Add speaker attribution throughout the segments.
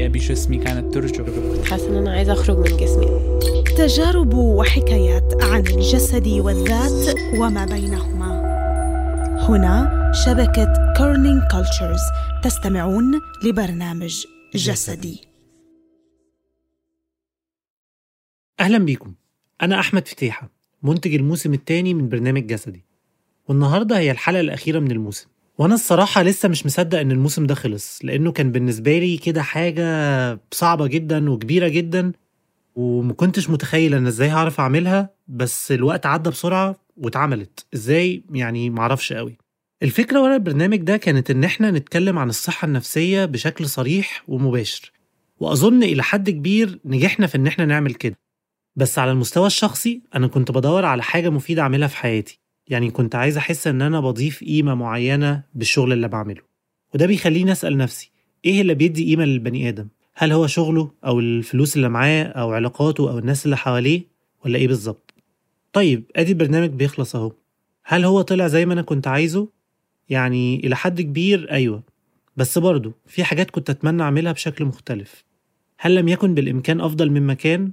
Speaker 1: بجسمي كانت ترجف
Speaker 2: كنت حاسة إن أنا عايزة أخرج من جسمي
Speaker 3: تجارب وحكايات عن الجسد والذات وما بينهما هنا شبكة كورنينج كولتشرز تستمعون لبرنامج جسدي
Speaker 4: أهلا بيكم أنا أحمد فتيحة منتج الموسم الثاني من برنامج جسدي والنهاردة هي الحلقة الأخيرة من الموسم وأنا الصراحة لسه مش مصدق إن الموسم ده خلص لأنه كان بالنسبة لي كده حاجة صعبة جدا وكبيرة جدا ومكنتش متخيل أنا إزاي هعرف أعملها بس الوقت عدى بسرعة واتعملت إزاي يعني معرفش قوي الفكرة ورا البرنامج ده كانت إن إحنا نتكلم عن الصحة النفسية بشكل صريح ومباشر وأظن إلى حد كبير نجحنا في إن إحنا نعمل كده بس على المستوى الشخصي أنا كنت بدور على حاجة مفيدة أعملها في حياتي يعني كنت عايز أحس إن أنا بضيف قيمة معينة بالشغل اللي بعمله وده بيخليني أسأل نفسي إيه اللي بيدي قيمة للبني آدم؟ هل هو شغله أو الفلوس اللي معاه أو علاقاته أو الناس اللي حواليه ولا إيه بالظبط؟ طيب أدي البرنامج بيخلص أهو هل هو طلع زي ما أنا كنت عايزه؟ يعني إلى حد كبير أيوة بس برضه في حاجات كنت أتمنى أعملها بشكل مختلف هل لم يكن بالإمكان أفضل مما كان؟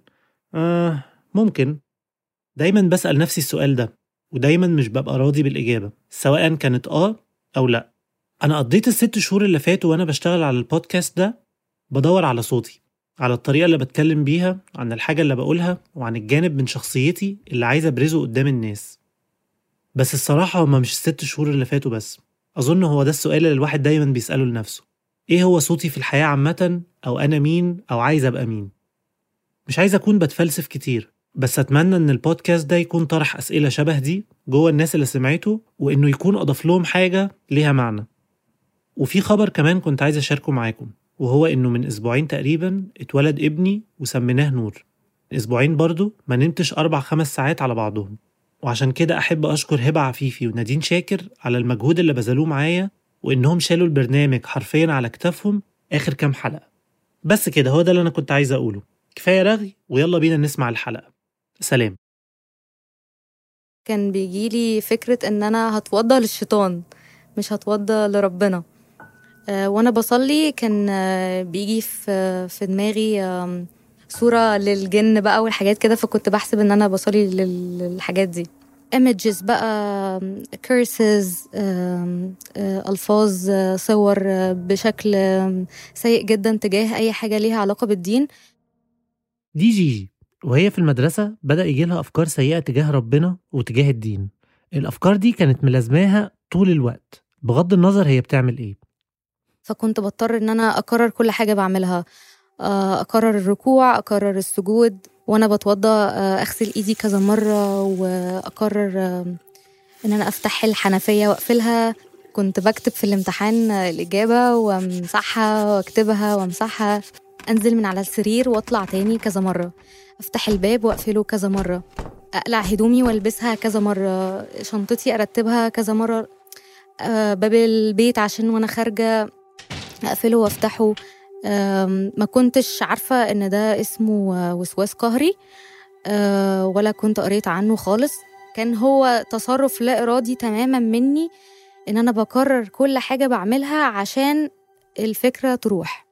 Speaker 4: آه ممكن دايما بسأل نفسي السؤال ده ودايما مش ببقى راضي بالإجابة سواء كانت آه أو لأ أنا قضيت الست شهور اللي فاتوا وأنا بشتغل على البودكاست ده بدور على صوتي على الطريقة اللي بتكلم بيها عن الحاجة اللي بقولها وعن الجانب من شخصيتي اللي عايز أبرزه قدام الناس بس الصراحة هما مش الست شهور اللي فاتوا بس أظن هو ده السؤال اللي الواحد دايما بيسأله لنفسه إيه هو صوتي في الحياة عامة أو أنا مين أو عايز أبقى مين مش عايز أكون بتفلسف كتير بس أتمنى إن البودكاست ده يكون طرح أسئلة شبه دي جوه الناس اللي سمعته وإنه يكون أضاف لهم حاجة ليها معنى وفي خبر كمان كنت عايز أشاركه معاكم وهو إنه من أسبوعين تقريبا اتولد ابني وسميناه نور أسبوعين برضو ما نمتش أربع خمس ساعات على بعضهم وعشان كده أحب أشكر هبة عفيفي ونادين شاكر على المجهود اللي بذلوه معايا وإنهم شالوا البرنامج حرفيا على كتافهم آخر كام حلقة بس كده هو ده اللي أنا كنت عايز أقوله كفاية رغي ويلا بينا نسمع الحلقة سلام
Speaker 5: كان بيجيلي فكرة إن أنا هتوضى للشيطان مش هتوضى لربنا آه، وأنا بصلي كان آه، بيجي في في دماغي آم، صورة للجن بقى والحاجات كده فكنت بحسب إن أنا بصلي لل- للحاجات دي images بقى آم، curses آم، آه، ألفاظ آه، صور آه، بشكل آم، سيء جدا تجاه أي حاجة ليها علاقة بالدين
Speaker 4: دي جيجي وهي في المدرسة بدأ يجيلها أفكار سيئة تجاه ربنا وتجاه الدين الأفكار دي كانت ملازماها طول الوقت بغض النظر هي بتعمل إيه
Speaker 5: فكنت بضطر ان انا اكرر كل حاجه بعملها آه، اكرر الركوع اكرر السجود وانا بتوضى آه، اغسل ايدي كذا مره واكرر آه، ان انا افتح الحنفيه واقفلها كنت بكتب في الامتحان آه، الاجابه وامسحها واكتبها وامسحها انزل من على السرير واطلع تاني كذا مره افتح الباب واقفله كذا مره اقلع هدومي والبسها كذا مره شنطتي ارتبها كذا مره آه، باب البيت عشان وانا خارجه اقفله وافتحه أم، ما كنتش عارفة إن ده اسمه آه، وسواس قهري آه، ولا كنت قريت عنه خالص كان هو تصرف لا إرادي تماما مني إن أنا بكرر كل حاجة بعملها عشان الفكرة تروح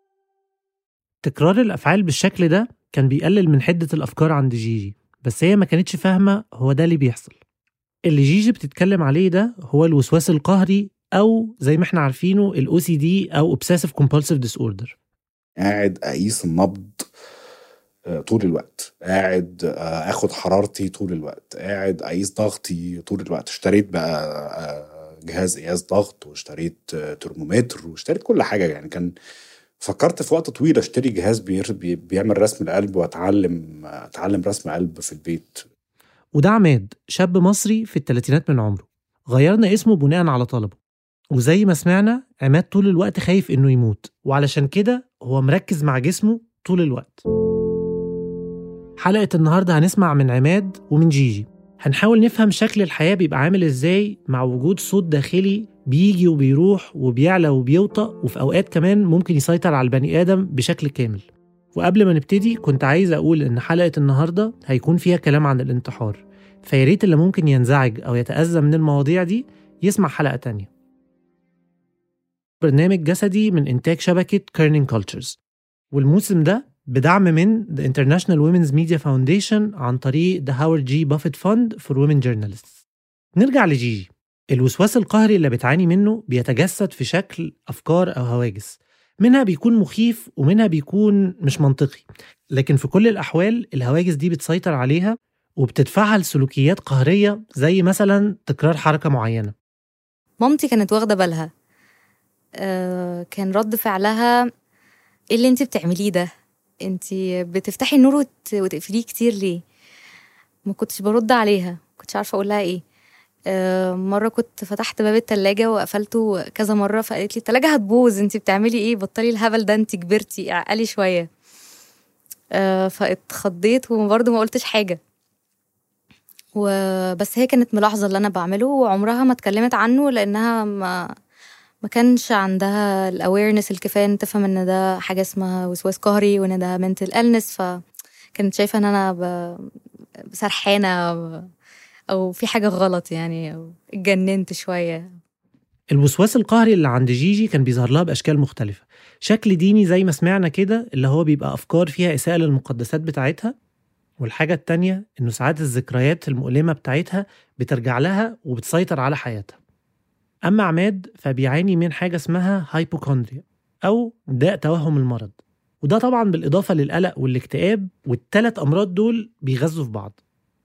Speaker 4: تكرار الأفعال بالشكل ده كان بيقلل من حدة الأفكار عند جيجي بس هي ما كانتش فاهمة هو ده اللي بيحصل اللي جيجي بتتكلم عليه ده هو الوسواس القهري أو زي ما احنا عارفينه ال OCD أو Obsessive Compulsive Disorder
Speaker 6: قاعد اقيس النبض آه، طول الوقت قاعد آه، اخد حرارتي طول الوقت قاعد اقيس ضغطي طول الوقت اشتريت بقى آه، جهاز قياس ضغط واشتريت آه، ترمومتر واشتريت كل حاجه يعني كان فكرت في وقت طويل اشتري جهاز بير- بي- بيعمل رسم القلب واتعلم اتعلم رسم قلب في البيت
Speaker 4: وده عماد شاب مصري في الثلاثينات من عمره غيرنا اسمه بناء على طلبه وزي ما سمعنا عماد طول الوقت خايف انه يموت وعلشان كده هو مركز مع جسمه طول الوقت حلقة النهاردة هنسمع من عماد ومن جيجي هنحاول نفهم شكل الحياة بيبقى عامل ازاي مع وجود صوت داخلي بيجي وبيروح وبيعلى وبيوطى وفي أوقات كمان ممكن يسيطر على البني آدم بشكل كامل وقبل ما نبتدي كنت عايز أقول إن حلقة النهاردة هيكون فيها كلام عن الانتحار فياريت اللي ممكن ينزعج أو يتأذى من المواضيع دي يسمع حلقة تانية برنامج جسدي من إنتاج شبكة كيرنينج كولتشرز والموسم ده بدعم من The International Women's Media Foundation عن طريق The Howard G. Buffett Fund for Women Journalists نرجع لجيجي الوسواس القهري اللي بتعاني منه بيتجسد في شكل أفكار أو هواجس منها بيكون مخيف ومنها بيكون مش منطقي لكن في كل الأحوال الهواجس دي بتسيطر عليها وبتدفعها لسلوكيات قهرية زي مثلا تكرار حركة معينة
Speaker 5: مامتي كانت واخدة بالها آه كان رد فعلها ايه اللي انت بتعمليه ده انت بتفتحي النور وت... وتقفليه كتير ليه ما كنتش برد عليها ما كنتش عارفة اقول لها ايه آه مرة كنت فتحت باب التلاجة وقفلته كذا مرة فقالت لي التلاجة هتبوظ انت بتعملي ايه بطلي الهبل ده انت كبرتي اعقلي شوية آه فاتخضيت وبرضه ما قلتش حاجة وبس هي كانت ملاحظة اللي أنا بعمله وعمرها ما اتكلمت عنه لأنها ما ما كانش عندها الاويرنس الكفايه ان تفهم ان ده حاجه اسمها وسواس قهري وان ده منتل النس فكانت شايفه ان انا ب... سرحانه او في حاجه غلط يعني او اتجننت شويه
Speaker 4: الوسواس القهري اللي عند جيجي كان بيظهر لها بأشكال مختلفة شكل ديني زي ما سمعنا كده اللي هو بيبقى أفكار فيها إساءة للمقدسات بتاعتها والحاجة التانية إنه ساعات الذكريات المؤلمة بتاعتها بترجع لها وبتسيطر على حياتها أما عماد فبيعاني من حاجة اسمها هايبوكوندريا أو داء توهم المرض وده طبعا بالإضافة للقلق والاكتئاب والتلات أمراض دول بيغذوا في بعض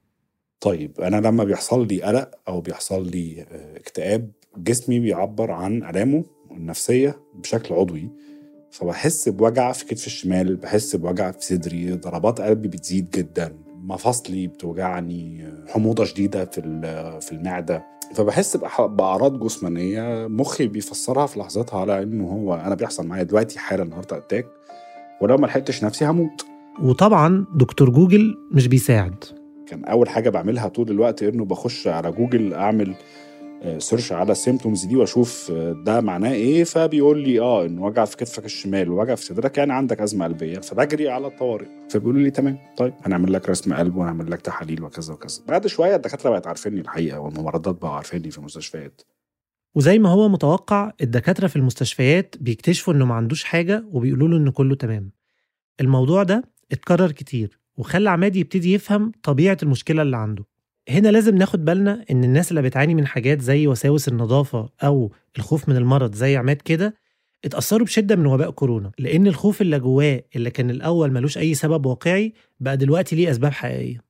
Speaker 6: طيب انا لما بيحصل لي قلق او بيحصل لي آه، اكتئاب جسمي بيعبر عن الامه النفسيه بشكل عضوي فبحس بوجع في كتفي الشمال بحس بوجع في صدري ضربات قلبي بتزيد جدا مفاصلي بتوجعني حموضه شديده في ال- في المعده فبحس بأح- باعراض جسمانيه مخي بيفسرها في لحظتها على انه هو انا بيحصل معايا دلوقتي حالا هارت اتاك ولو ما لحقتش نفسي هموت
Speaker 4: وطبعا دكتور جوجل مش بيساعد
Speaker 6: كان اول حاجه بعملها طول الوقت انه بخش على جوجل اعمل سيرش على السيمتومز دي واشوف آه، ده معناه ايه فبيقول لي اه ان وجع في كتفك الشمال ووجع في صدرك يعني عندك ازمه قلبيه فبجري على الطوارئ فبيقولوا لي تمام طيب هنعمل لك رسم قلب وهنعمل لك تحاليل وكذا وكذا بعد شويه الدكاتره بقت عارفيني الحقيقه والممرضات بقوا عارفيني في المستشفيات
Speaker 4: وزي ما هو متوقع الدكاترة في المستشفيات بيكتشفوا إنه ما عندوش حاجة وبيقولوا له إن كله تمام الموضوع ده اتكرر كتير وخلى عماد يبتدي يفهم طبيعة المشكلة اللي عنده هنا لازم ناخد بالنا إن الناس اللي بتعاني من حاجات زي وساوس النظافة أو الخوف من المرض زي عماد كده اتأثروا بشدة من وباء كورونا لأن الخوف اللي جواه اللي كان الأول ملوش أي سبب واقعي بقى دلوقتي ليه أسباب حقيقية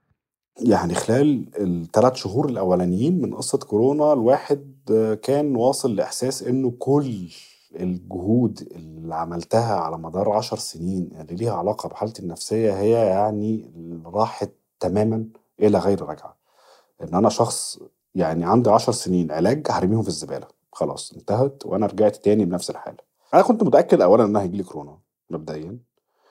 Speaker 6: يعني خلال الثلاث شهور الاولانيين من قصه كورونا الواحد آه، كان واصل لاحساس انه كل الجهود اللي عملتها على مدار عشر سنين اللي ليها علاقه بحالتي النفسيه هي يعني راحت تماما الى غير رجعه ان انا شخص يعني عندي عشر سنين علاج هرميهم في الزباله خلاص انتهت وانا رجعت تاني بنفس الحاله انا كنت متاكد اولا ان انا هيجيلي كورونا مبدئيا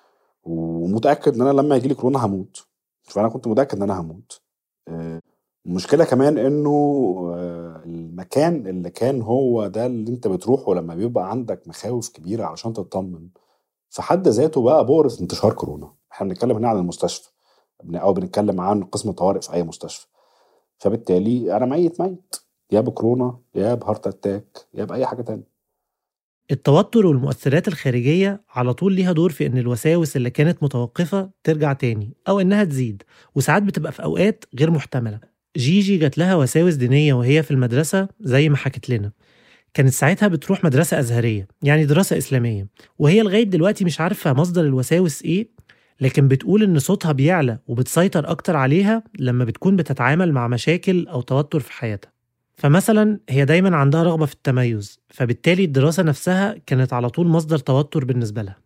Speaker 6: ومتاكد ان انا لما يجيلي كورونا هموت فانا كنت متاكد ان انا هموت آه، المشكله كمان انه آه، المكان اللي كان هو ده اللي انت بتروحه لما بيبقى عندك مخاوف كبيره علشان تطمن في حد ذاته بقى بؤرة انتشار كورونا احنا بنتكلم هنا عن المستشفى بن- او بنتكلم عن قسم طوارئ في اي مستشفى فبالتالي انا ميت ميت يا بكورونا يا بهارت اتاك يا باي حاجه تانية
Speaker 4: التوتر والمؤثرات الخارجية على طول ليها دور في إن الوساوس اللي كانت متوقفة ترجع تاني أو إنها تزيد وساعات بتبقى في أوقات غير محتملة جيجي جات لها وساوس دينية وهي في المدرسة زي ما حكت لنا كانت ساعتها بتروح مدرسة أزهرية يعني دراسة إسلامية وهي لغاية دلوقتي مش عارفة مصدر الوساوس إيه لكن بتقول إن صوتها بيعلى وبتسيطر أكتر عليها لما بتكون بتتعامل مع مشاكل أو توتر في حياتها فمثلا هي دايما عندها رغبة في التميز فبالتالي الدراسة نفسها كانت على طول مصدر توتر بالنسبة لها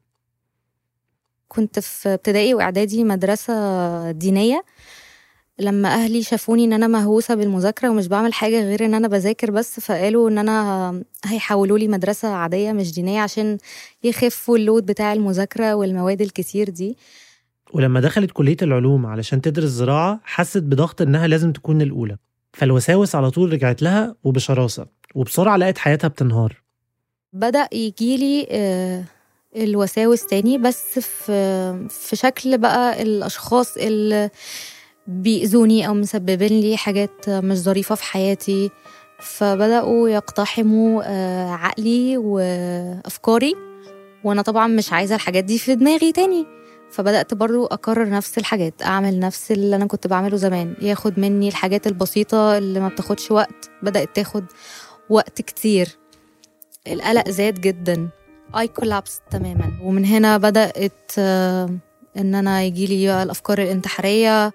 Speaker 5: كنت في ابتدائي واعدادي مدرسه دينيه لما اهلي شافوني ان انا مهووسه بالمذاكره ومش بعمل حاجه غير ان انا بذاكر بس فقالوا ان انا هيحولوا لي مدرسه عاديه مش دينيه عشان يخفوا اللود بتاع المذاكره والمواد الكتير دي
Speaker 4: ولما دخلت كلية العلوم علشان تدرس زراعة حست بضغط إنها لازم تكون الأولى فالوساوس على طول رجعت لها وبشراسة وبسرعة لقت حياتها بتنهار
Speaker 5: بدأ يجيلي آه، الوساوس تاني بس في في شكل بقى الأشخاص اللي بيأذوني أو مسببين لي حاجات مش ظريفة في حياتي فبدأوا يقتحموا آه، عقلي وأفكاري وانا طبعا مش عايزه الحاجات دي في دماغي تاني فبدات برضو اكرر نفس الحاجات اعمل نفس اللي انا كنت بعمله زمان ياخد مني الحاجات البسيطه اللي ما بتاخدش وقت بدات تاخد وقت كتير القلق زاد جدا اي كولابس تماما ومن هنا بدات آه، ان انا يجيلي الافكار الانتحاريه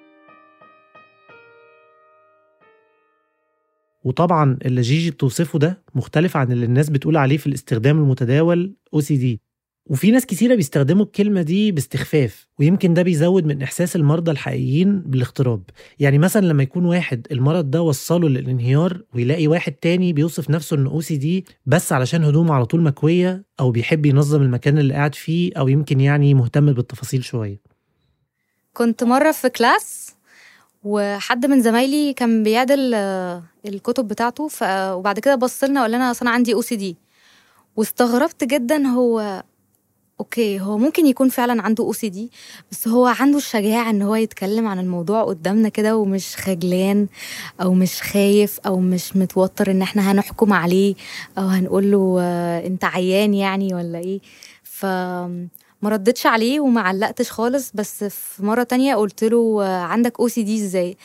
Speaker 4: وطبعا اللي جيجي بتوصفه ده مختلف عن اللي الناس بتقول عليه في الاستخدام المتداول OCD وفي ناس كتيرة بيستخدموا الكلمة دي باستخفاف ويمكن ده بيزود من إحساس المرضى الحقيقيين بالاغتراب يعني مثلا لما يكون واحد المرض ده وصله للانهيار ويلاقي واحد تاني بيوصف نفسه إنه OCD بس علشان هدومه على طول مكوية أو بيحب ينظم المكان اللي قاعد فيه أو يمكن يعني مهتم بالتفاصيل شوية
Speaker 5: كنت مرة في كلاس وحد من زمايلي كان بيعدل آه، الكتب بتاعته ف... وبعد كده بص لنا وقال لنا اصل انا عندي او سي دي واستغربت جدا هو اوكي هو ممكن يكون فعلا عنده او سي دي بس هو عنده الشجاعه ان هو يتكلم عن الموضوع قدامنا كده ومش خجلان او مش خايف او مش متوتر ان احنا هنحكم عليه او هنقول له آه، انت عيان يعني ولا ايه ف ما ردتش عليه وما علقتش خالص بس في مرة تانية قلت له آه، عندك او سي دي ازاي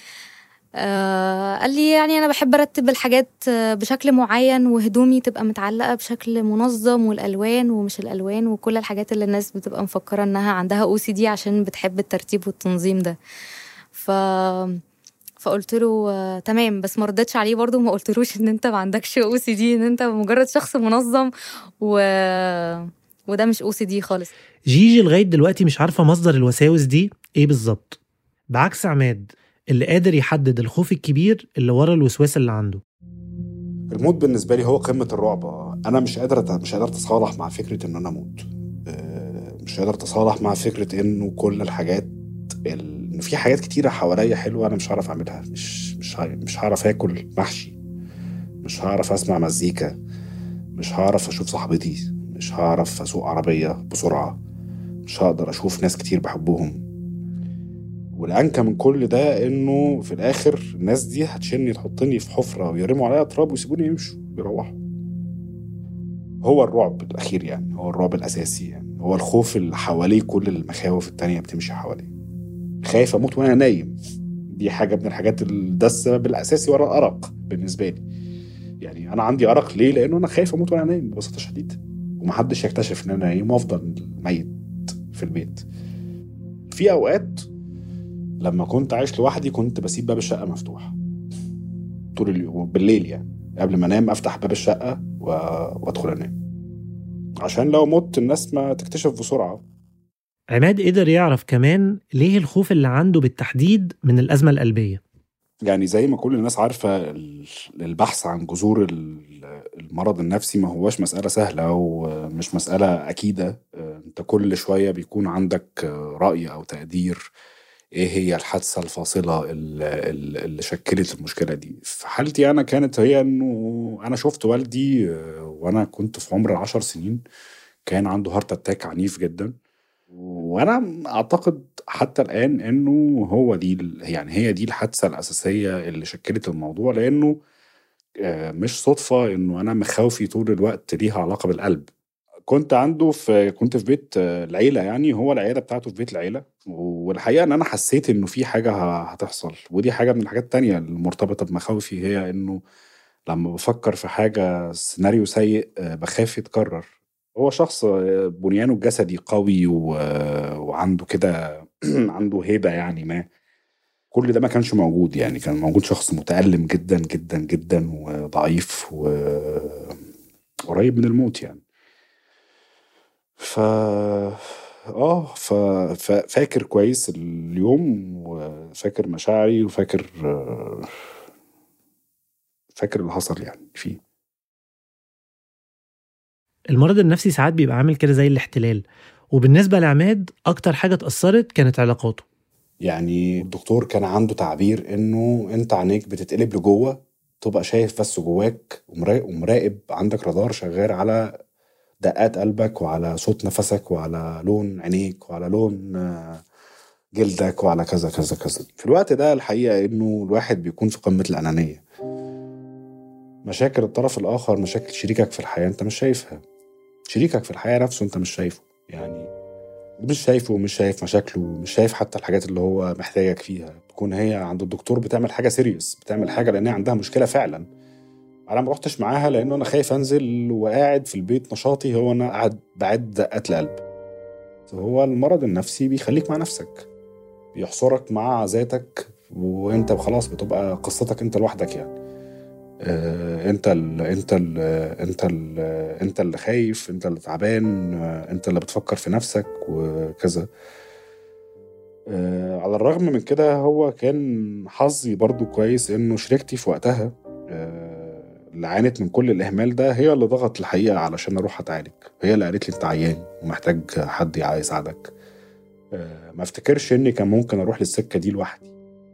Speaker 5: آه قال لي يعني انا بحب ارتب الحاجات آه، بشكل معين وهدومي تبقى متعلقة بشكل منظم والالوان ومش الالوان وكل الحاجات اللي الناس بتبقى مفكرة انها عندها او سي دي عشان بتحب الترتيب والتنظيم ده ف فقلت له آه، تمام بس ما ردتش عليه برضه وما قلتلوش ان انت ما عندكش او سي دي ان انت مجرد شخص منظم و... وده مش او سي دي خالص
Speaker 4: جيجي لغاية دلوقتي مش عارفة مصدر الوساوس دي إيه بالظبط بعكس عماد اللي قادر يحدد الخوف الكبير اللي ورا الوسواس اللي عنده
Speaker 6: الموت بالنسبه لي هو قمه الرعب انا مش قادر مش قادر اتصالح مع فكره ان انا اموت آه، مش قادر اتصالح مع فكره انه كل الحاجات ال- ان في حاجات كتيره حواليا حلوه انا مش هعرف اعملها مش مش ه- مش هعرف اكل محشي مش هعرف اسمع مزيكا مش هعرف اشوف صاحبتي مش هعرف اسوق عربيه بسرعه مش هقدر اشوف ناس كتير بحبهم والأنكى من كل ده إنه في الآخر الناس دي هتشني تحطني في حفرة ويرموا عليا تراب ويسيبوني يمشوا يروحوا هو الرعب الأخير يعني هو الرعب الأساسي يعني هو الخوف اللي حواليه كل المخاوف التانية بتمشي حواليه خايف أموت وأنا نايم دي حاجة من الحاجات ال- ده السبب الأساسي ورا الأرق بالنسبة لي يعني أنا عندي أرق ليه؟ لأنه أنا خايف أموت وأنا نايم ببساطة شديدة ومحدش يكتشف إن أنا نايم وأفضل ميت في البيت في أوقات لما كنت عايش لوحدي كنت بسيب باب الشقة مفتوح طول اليوم بالليل يعني قبل ما انام افتح باب الشقة و... وادخل انام عشان لو مت الناس ما تكتشف بسرعة
Speaker 4: عماد قدر يعرف كمان ليه الخوف اللي عنده بالتحديد من الأزمة القلبية
Speaker 6: يعني زي ما كل الناس عارفة ال- البحث عن جذور ال- المرض النفسي ما هوش مسألة سهلة ومش مسألة أكيدة انت كل شوية بيكون عندك رأي أو تقدير ايه هي الحادثة الفاصلة ال- ال- اللي شكلت المشكلة دي في حالتي أنا كانت هي إنه أنا شفت والدي آه، وأنا كنت في عمر العشر سنين كان عنده هارت اتاك عنيف جدا وانا اعتقد حتى الان انه هو دي ال- يعني هي دي الحادثه الاساسيه اللي شكلت الموضوع لانه آه، مش صدفه انه انا مخاوفي طول الوقت ليها علاقه بالقلب كنت عنده في كنت في بيت آه، العيله يعني هو العيله بتاعته في بيت العيله والحقيقه ان انا حسيت انه في حاجه ه- هتحصل ودي حاجه من الحاجات التانية المرتبطه بمخاوفي هي انه لما بفكر في حاجه سيناريو سيء آه، بخاف يتكرر هو شخص آه، بنيانه الجسدي قوي و... وعنده كده عنده هيبه يعني ما كل ده ما كانش موجود يعني كان موجود شخص متألم جدا جدا جدا وضعيف وقريب من الموت يعني ف اه ف... ففاكر كويس اليوم وفاكر مشاعري وفاكر آه، فاكر اللي حصل يعني فيه
Speaker 4: المرض النفسي ساعات بيبقى عامل كده زي الاحتلال وبالنسبة لعماد أكتر حاجة اتأثرت كانت علاقاته
Speaker 6: يعني الدكتور كان عنده تعبير انه انت عينيك بتتقلب لجوه تبقى شايف بس جواك ومراقب, ومراقب عندك رادار شغال على دقات قلبك وعلى صوت نفسك وعلى لون عينيك وعلى لون آه، جلدك وعلى كذا كذا كذا في الوقت ده الحقيقة انه الواحد بيكون في قمة الأنانية مشاكل الطرف الآخر مشاكل شريكك في الحياة انت مش شايفها شريكك في الحياه نفسه انت مش شايفه يعني مش شايفه مش شايف مشاكله مش شايف حتى الحاجات اللي هو محتاجك فيها تكون هي عند الدكتور بتعمل حاجه سيريس بتعمل حاجه لان هي عندها مشكله فعلا انا ما رحتش معاها لانه انا خايف انزل وقاعد في البيت نشاطي هو انا قاعد بعد دقات القلب هو المرض النفسي بيخليك مع نفسك بيحصرك مع ذاتك وانت خلاص بتبقى قصتك انت لوحدك يعني آه، انت ال انت ال انت ال انت اللي خايف انت اللي تعبان آه، انت اللي بتفكر في نفسك وكذا آه، على الرغم من كده هو كان حظي برضو كويس انه شريكتي في وقتها اللي عانت من كل الاهمال ده هي اللي ضغط الحقيقه علشان اروح اتعالج هي اللي قالت لي انت عيان ومحتاج حد يساعدك ما افتكرش اني كان ممكن اروح للسكه دي لوحدي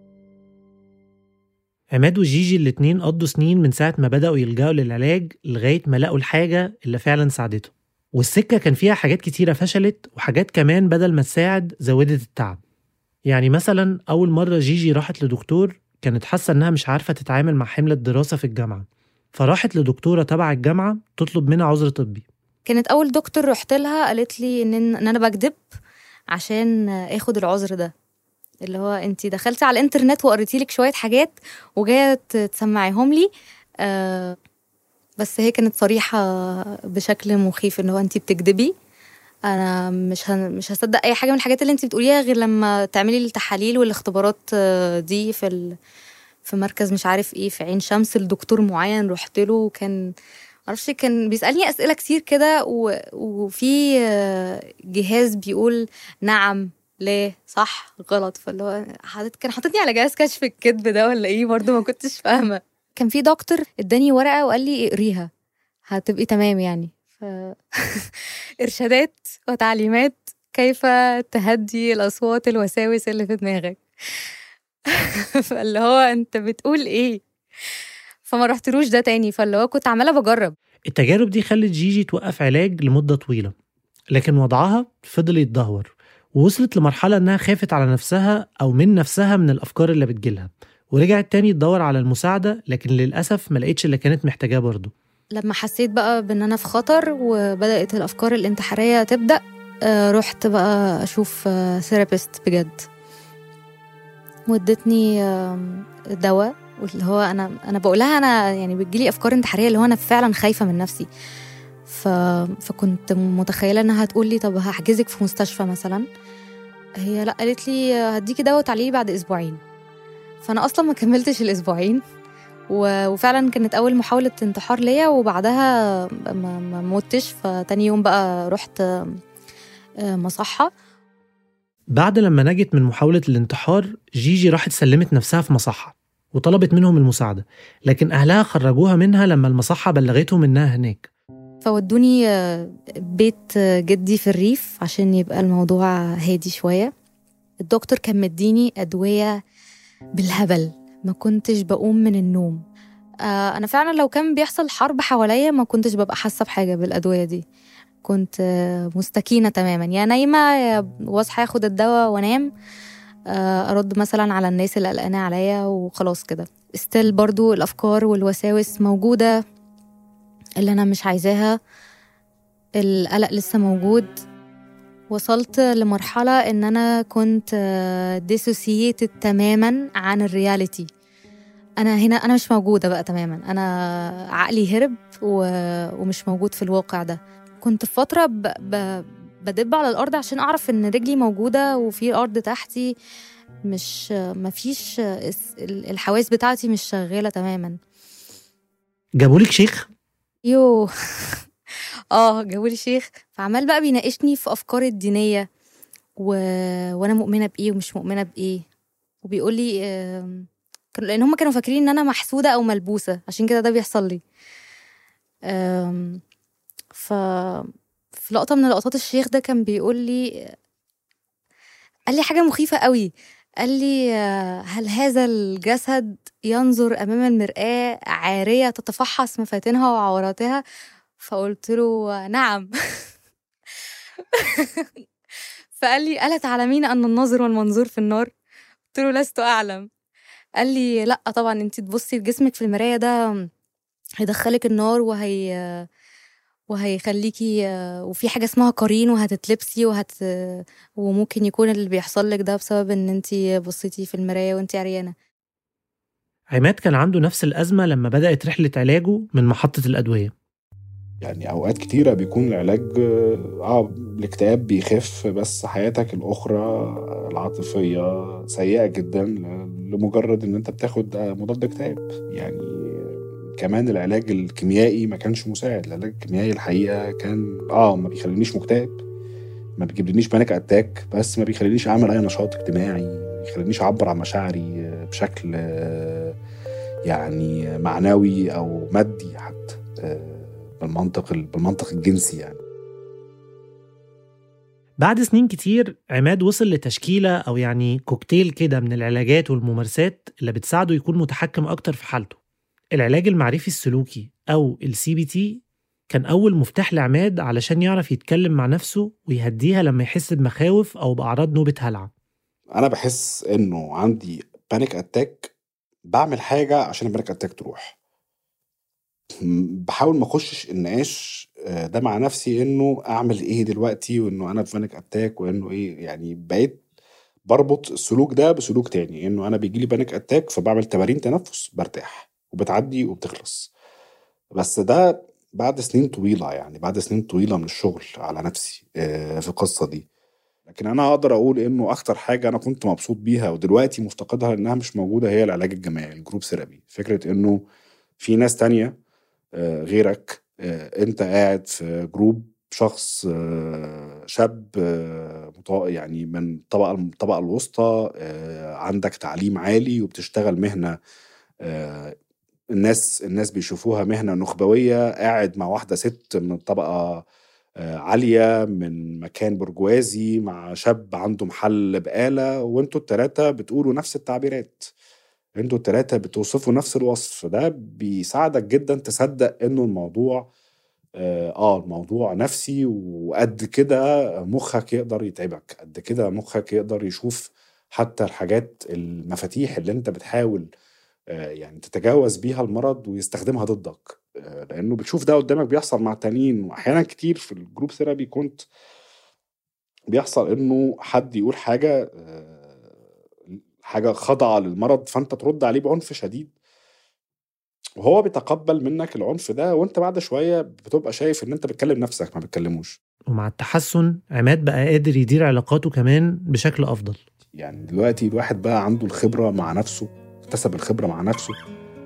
Speaker 4: عماد وجيجي الاتنين قضوا سنين من ساعة ما بدأوا يلجأوا للعلاج لغاية ما لقوا الحاجة اللي فعلا ساعدتهم والسكة كان فيها حاجات كتيرة فشلت وحاجات كمان بدل ما تساعد زودت التعب يعني مثلا أول مرة جيجي راحت لدكتور كانت حاسة إنها مش عارفة تتعامل مع حمل الدراسة في الجامعة فراحت لدكتورة تبع الجامعة تطلب منها عذر طبي
Speaker 5: كانت أول دكتور رحت لها قالت لي إن, إن أنا بكذب عشان آخد العذر ده اللي هو انت دخلتي على الانترنت وقريتي لك شويه حاجات وجايه تسمعيهم لي آه بس هي كانت صريحه بشكل مخيف ان هو انت بتكذبي انا مش هن... مش هصدق اي حاجه من الحاجات اللي انت بتقوليها غير لما تعملي التحاليل والاختبارات آه، دي في ال... في مركز مش عارف ايه في عين شمس الدكتور معين رحت له وكان معرفش كان بيسالني اسئله كتير كده و... وفي آه، جهاز بيقول نعم ليه صح غلط فاللي هو حاطط كان حاططني على جهاز كشف الكذب ده ولا ايه برضه ما كنتش فاهمه كان في دكتور اداني ورقه وقال لي اقريها هتبقي تمام يعني ف... ارشادات وتعليمات كيف تهدي الاصوات الوساوس اللي في دماغك فاللي هو انت بتقول ايه فما رحتلوش ده تاني فاللي هو كنت عماله بجرب
Speaker 4: التجارب دي خلت جيجي توقف علاج لمدة طويلة لكن وضعها فضل يتدهور ووصلت لمرحلة إنها خافت على نفسها أو من نفسها من الأفكار اللي بتجيلها ورجعت تاني تدور على المساعدة لكن للأسف ما لقيتش اللي كانت محتاجاه برضه
Speaker 5: لما حسيت بقى بإن أنا في خطر وبدأت الأفكار الانتحارية تبدأ آه، رحت بقى أشوف ثيرابيست بجد ودتني دواء واللي هو انا انا بقولها انا يعني بتجيلي افكار انتحاريه اللي هو انا فعلا خايفه من نفسي ف... فكنت متخيله انها هتقول لي طب هحجزك في مستشفى مثلا هي لا قالت لي هديكي دواء تعالي بعد اسبوعين فانا اصلا ما كملتش الاسبوعين وفعلا كانت اول محاوله انتحار ليا وبعدها ما, ما موتش فتاني يوم بقى رحت آه، مصحه
Speaker 4: بعد لما نجت من محاولة الانتحار جيجي راحت سلمت نفسها في مصحة وطلبت منهم المساعدة لكن أهلها خرجوها منها لما المصحة بلغتهم إنها هناك
Speaker 5: فودوني آه، بيت آه، جدي في الريف عشان يبقى الموضوع هادي شوية الدكتور كان مديني أدوية بالهبل ما كنتش بقوم من النوم آه، أنا فعلا لو كان بيحصل حرب حواليا ما كنتش ببقى حاسة بحاجة بالأدوية دي كنت مستكينة تماما يا نايمة يا واصحى اخد الدواء وانام ارد مثلا على الناس اللي قلقانة عليا وخلاص كده استيل برضو الافكار والوساوس موجودة اللي أنا مش عايزاها القلق لسه موجود وصلت لمرحلة إن أنا كنت ديسوسييتد تماما عن الرياليتي أنا هنا أنا مش موجودة بقى تماما أنا عقلي هرب ومش موجود في الواقع ده كنت في فترة ب... ب... بدب على الأرض عشان أعرف إن رجلي موجودة وفي أرض تحتي مش مفيش الحواس بتاعتي مش شغالة تماما
Speaker 4: جابولك شيخ
Speaker 5: يو اه جابولي شيخ فعمال بقى بيناقشني في افكاري الدينيه و... وانا مؤمنه بايه ومش مؤمنه بايه وبيقول لي آه... لان هم كانوا فاكرين ان انا محسوده او ملبوسه عشان كده ده بيحصل لي آه... ف في لقطه من لقطات الشيخ ده كان بيقول لي قال لي حاجه مخيفه قوي قال لي هل هذا الجسد ينظر أمام المرآة عارية تتفحص مفاتنها وعوراتها فقلت له نعم فقال لي ألا تعلمين أن الناظر والمنظور في النار قلت له لست أعلم قال لي لا طبعا انت تبصي لجسمك في المراية ده هيدخلك النار وهي وهيخليكي آه، وفي حاجه اسمها قرين وهتتلبسي وهت وممكن يكون اللي بيحصل لك ده بسبب ان انت بصيتي في المرايه وانت عريانه
Speaker 4: عماد كان عنده نفس الأزمة لما بدأت رحلة علاجه من محطة الأدوية
Speaker 6: يعني اوقات كتيره بيكون العلاج اه الاكتئاب بيخف بس حياتك الاخرى العاطفيه سيئه جدا لمجرد ان انت بتاخد مضاد اكتئاب يعني كمان العلاج الكيميائي ما كانش مساعد العلاج الكيميائي الحقيقه كان اه ما بيخلينيش مكتئب ما بيجيبليش بانيك اتاك بس ما بيخلينيش اعمل اي نشاط اجتماعي ما بيخلينيش اعبر عن مشاعري بشكل يعني معنوي او مادي حتى بالمنطق بالمنطق الجنسي يعني
Speaker 4: بعد سنين كتير عماد وصل لتشكيلة أو يعني كوكتيل كده من العلاجات والممارسات اللي بتساعده يكون متحكم أكتر في حالته العلاج المعرفي السلوكي أو السي بي تي كان أول مفتاح لعماد علشان يعرف يتكلم مع نفسه ويهديها لما يحس بمخاوف أو بأعراض نوبة هلع
Speaker 6: انا بحس انه عندي بانيك اتاك بعمل حاجه عشان البانيك اتاك تروح بحاول ما اخشش النقاش آه، ده مع نفسي انه اعمل ايه دلوقتي وانه انا في بانيك اتاك وانه ايه يعني بقيت بربط السلوك ده بسلوك تاني انه انا بيجي لي بانيك اتاك فبعمل تمارين تنفس برتاح وبتعدي وبتخلص بس ده بعد سنين طويلة يعني بعد سنين طويلة من الشغل على نفسي آه، في القصة دي لكن انا اقدر اقول انه اكتر حاجه انا كنت مبسوط بيها ودلوقتي مفتقدها انها مش موجوده هي العلاج الجماعي الجروب ثيرابي فكره انه في ناس تانية آه، غيرك آه، انت قاعد في جروب شخص آه، شاب يعني من الطبقه الطبقه الوسطى عندك تعليم عالي وبتشتغل مهنه الناس الناس بيشوفوها مهنه نخبويه قاعد مع واحده ست من الطبقه عاليه من مكان برجوازي مع شاب عنده محل بقاله وانتوا التلاته بتقولوا نفس التعبيرات انتوا التلاتة بتوصفوا نفس الوصف ده بيساعدك جدا تصدق انه الموضوع اه, آه، الموضوع نفسي وقد كده مخك يقدر يتعبك قد كده مخك يقدر يشوف حتى الحاجات المفاتيح اللي انت بتحاول آه يعني تتجاوز بيها المرض ويستخدمها ضدك آه لانه بتشوف ده قدامك بيحصل مع التانيين واحيانا كتير في الجروب ثيرابي كنت بيحصل انه حد يقول حاجه آه حاجه خاضعه للمرض فانت ترد عليه بعنف شديد وهو بيتقبل منك العنف ده وانت بعد شويه بتبقى شايف ان انت بتكلم نفسك ما بتكلموش
Speaker 4: ومع التحسن عماد بقى قادر يدير علاقاته كمان بشكل افضل
Speaker 6: يعني دلوقتي الواحد بقى عنده الخبره مع نفسه اكتسب الخبره مع نفسه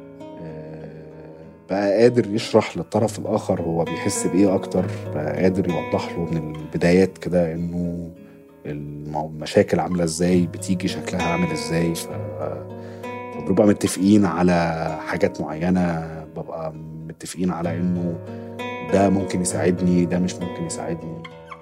Speaker 6: آه، بقى قادر يشرح للطرف الاخر هو بيحس بايه اكتر بقى قادر يوضح له من البدايات كده انه المشاكل عامله ازاي بتيجي شكلها عامل ازاي ف بنبقى متفقين على حاجات معينه ببقى متفقين على انه ده ممكن يساعدني ده مش ممكن يساعدني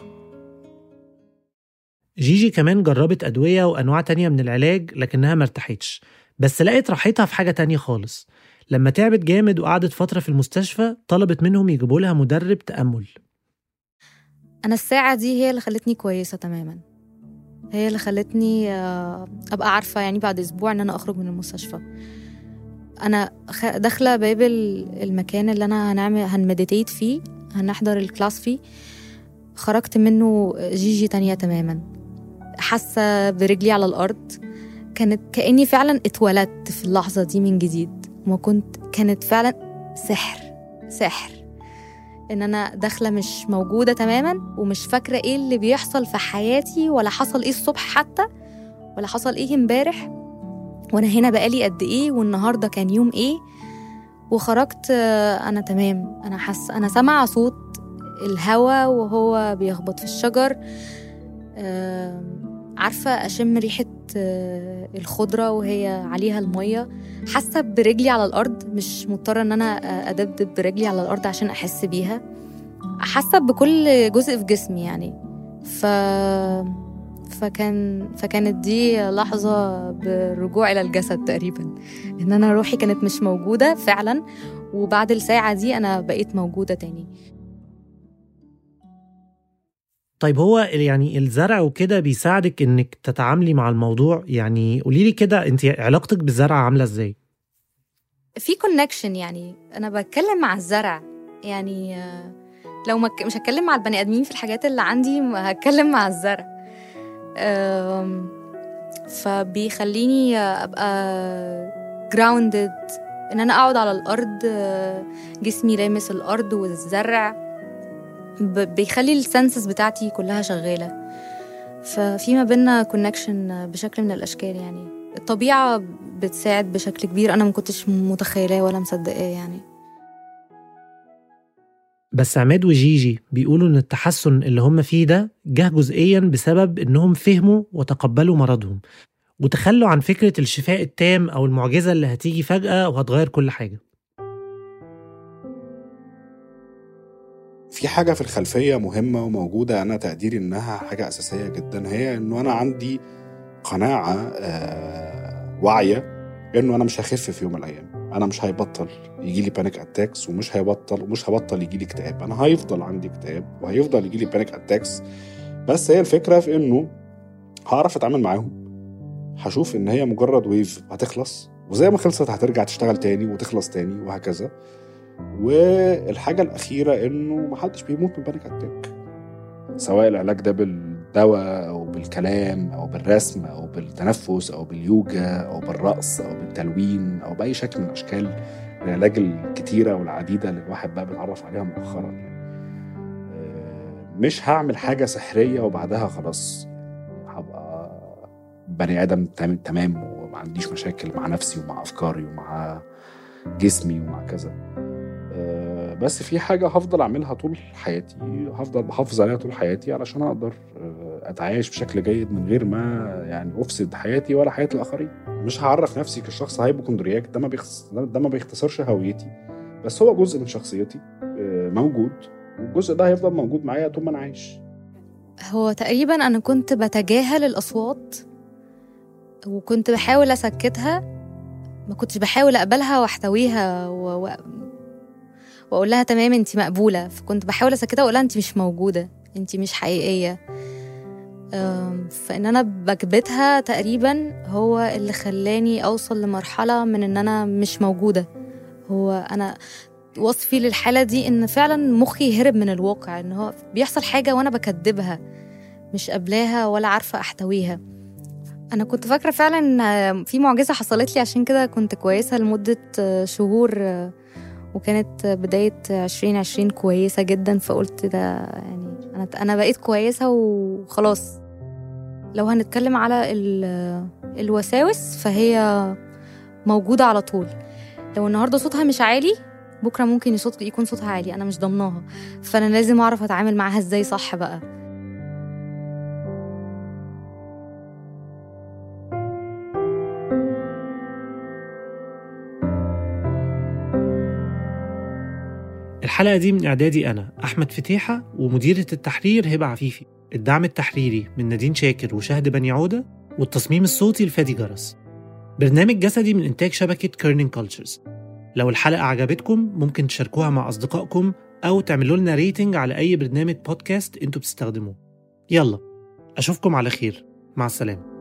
Speaker 4: جيجي كمان جربت أدوية وأنواع تانية من العلاج لكنها مرتاحتش بس لقيت راحتها في حاجة تانية خالص لما تعبت جامد وقعدت فترة في المستشفى طلبت منهم يجيبوا لها مدرب تأمل
Speaker 5: أنا الساعة دي هي اللي خلتني كويسة تماما هي اللي خلتني آه، ابقى عارفه يعني بعد اسبوع ان انا اخرج من المستشفى انا داخله باب المكان اللي انا هنعمل هنمديتيت فيه هنحضر الكلاس فيه خرجت منه جيجي تانية تماما حاسة برجلي على الأرض كانت كأني فعلا اتولدت في اللحظة دي من جديد وما كنت كانت فعلا سحر سحر ان انا داخله مش موجوده تماما ومش فاكره ايه اللي بيحصل في حياتي ولا حصل ايه الصبح حتى ولا حصل ايه امبارح وانا هنا بقالي قد ايه والنهارده كان يوم ايه وخرجت انا تمام انا حاسه انا سامعه صوت الهوا وهو بيخبط في الشجر عارفه اشم ريحه الخضره وهي عليها الميه حاسه برجلي على الارض مش مضطره ان انا ادبدب برجلي على الارض عشان احس بيها حاسه بكل جزء في جسمي يعني ف فكان فكانت دي لحظة بالرجوع إلى الجسد تقريبا إن أنا روحي كانت مش موجودة فعلا وبعد الساعة دي أنا بقيت موجودة تاني
Speaker 4: طيب هو يعني الزرع وكده بيساعدك انك تتعاملي مع الموضوع يعني قولي لي كده انت علاقتك بالزرع عامله ازاي
Speaker 5: في كونكشن يعني انا بتكلم مع الزرع يعني لو مك... مش هتكلم مع البني ادمين في الحاجات اللي عندي ما هتكلم مع الزرع أم، فبيخليني ابقى grounded ان انا اقعد على الارض أه، جسمي لامس الارض والزرع ب- بيخلي السنسز بتاعتي كلها شغاله ففي ما بينا كونكشن بشكل من الاشكال يعني الطبيعه بتساعد بشكل كبير انا ما كنتش متخيلاه ولا مصدقاه يعني
Speaker 4: بس عماد وجيجي بيقولوا إن التحسن اللي هم فيه ده جه جزئيا بسبب إنهم فهموا وتقبلوا مرضهم وتخلوا عن فكرة الشفاء التام أو المعجزة اللي هتيجي فجأة وهتغير كل حاجة
Speaker 6: في حاجة في الخلفية مهمة وموجودة أنا تقديري إنها حاجة أساسية جدا هي إنه أنا عندي قناعة آه، واعية إنه أنا مش هخف في يوم من الأيام أنا مش هيبطل يجي لي بانيك أتاكس ومش هيبطل ومش هبطل يجي لي اكتئاب أنا هيفضل عندي اكتئاب وهيفضل يجي لي بانيك أتاكس بس هي الفكرة في إنه هعرف أتعامل معاهم هشوف إن هي مجرد ويف هتخلص وزي ما خلصت هترجع تشتغل تاني وتخلص تاني وهكذا والحاجة الأخيرة إنه محدش بيموت من بانيك أتاك سواء العلاج ده بالدواء أو بالكلام أو بالرسم أو بالتنفس أو باليوجا أو بالرقص أو بالتلوين أو بأي شكل من أشكال العلاج الكتيرة والعديدة اللي الواحد بقى بيتعرف عليها مؤخرا يعني. آه، مش هعمل حاجة سحرية وبعدها خلاص هبقى بني آدم تمام تمام وما عنديش مشاكل مع نفسي ومع أفكاري ومع جسمي ومع كذا آه، بس في حاجة هفضل أعملها طول حياتي هفضل بحافظ عليها طول حياتي علشان أقدر آه، أتعايش بشكل جيد من غير ما يعني أفسد حياتي ولا حياة الآخرين مش هعرف نفسي كشخص هايبوكوندرياك ده ما بيختص... ده ما بيختصرش هويتي بس هو جزء من شخصيتي آه، موجود والجزء ده هيفضل موجود معايا طول ما أنا عايش
Speaker 5: هو تقريبا انا كنت بتجاهل الاصوات وكنت بحاول اسكتها ما كنتش بحاول اقبلها واحتويها و... و... واقول لها تمام انت مقبوله فكنت بحاول اسكتها واقول لها انت مش موجوده انت مش حقيقيه أم، فان انا بكبتها تقريبا هو اللي خلاني اوصل لمرحله من ان انا مش موجوده هو انا وصفي للحاله دي ان فعلا مخي هرب من الواقع ان هو بيحصل حاجه وانا بكدبها مش قبلاها ولا عارفه احتويها انا كنت فاكره فعلا ان في معجزه حصلت لي عشان كده كنت كويسه لمده شهور وكانت بدايه 2020 كويسه جدا فقلت ده يعني انا انا بقيت كويسه وخلاص لو هنتكلم على ال- الوساوس فهي موجوده على طول لو النهارده صوتها مش عالي بكره ممكن يصوت يكون صوتها عالي انا مش ضمناها فانا لازم اعرف اتعامل معاها ازاي صح بقى
Speaker 4: الحلقة دي من إعدادي أنا أحمد فتيحة ومديرة التحرير هبة عفيفي الدعم التحريري من نادين شاكر وشهد بني عودة والتصميم الصوتي لفادي جرس برنامج جسدي من إنتاج شبكة كيرنينج كولتشرز لو الحلقة عجبتكم ممكن تشاركوها مع أصدقائكم أو تعملوا لنا ريتنج على أي برنامج بودكاست أنتوا بتستخدموه يلا أشوفكم على خير مع السلامة